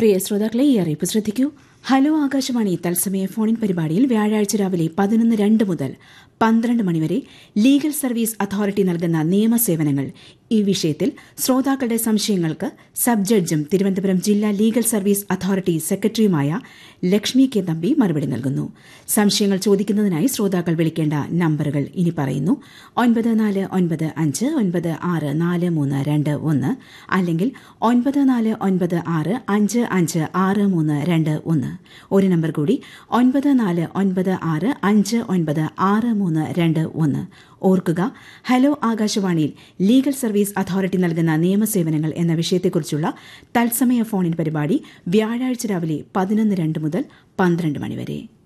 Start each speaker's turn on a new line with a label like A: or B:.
A: പ്രിയ ശ്രോതാക്കളെ ഈ അറിയിപ്പ് ശ്രദ്ധിക്കൂ ഹലോ ആകാശവാണി തത്സമയ ഫോണിൻ പരിപാടിയിൽ വ്യാഴാഴ്ച രാവിലെ പതിനൊന്ന് രണ്ട് മുതൽ പന്ത്രണ്ട് മണിവരെ ലീഗൽ സർവീസ് അതോറിറ്റി നൽകുന്ന നിയമസേവനങ്ങൾ ഈ വിഷയത്തിൽ ശ്രോതാക്കളുടെ സംശയങ്ങൾക്ക് സബ് ജഡ്ജും തിരുവനന്തപുരം ജില്ലാ ലീഗൽ സർവീസ് അതോറിറ്റി സെക്രട്ടറിയുമായ ലക്ഷ്മി കെ തമ്പി മറുപടി നൽകുന്നു സംശയങ്ങൾ ചോദിക്കുന്നതിനായി ശ്രോതാക്കൾ വിളിക്കേണ്ട നമ്പറുകൾ ഇനി പറയുന്നു ഒൻപത് നാല് ഒൻപത് അഞ്ച് ഒൻപത് ആറ് നാല് മൂന്ന് രണ്ട് ഒന്ന് അല്ലെങ്കിൽ ഒൻപത് നാല് ഒൻപത് ആറ് അഞ്ച് അഞ്ച് ആറ് മൂന്ന് രണ്ട് ഒന്ന് ഒരു നമ്പർ കൂടി ഒൻപത് നാല് ഒൻപത് ആറ് അഞ്ച് ഒൻപത് ആറ് മൂന്ന് രണ്ട് ഒന്ന് ഓർക്കുക ഹലോ ആകാശവാണിയിൽ ലീഗൽ സർവീസ് അതോറിറ്റി നൽകുന്ന നിയമസേവനങ്ങൾ എന്ന വിഷയത്തെക്കുറിച്ചുള്ള തത്സമയ ഫോണിൻ പരിപാടി വ്യാഴാഴ്ച രാവിലെ പതിനൊന്ന് രണ്ട് മുതൽ പന്ത്രണ്ട് മണിവരെ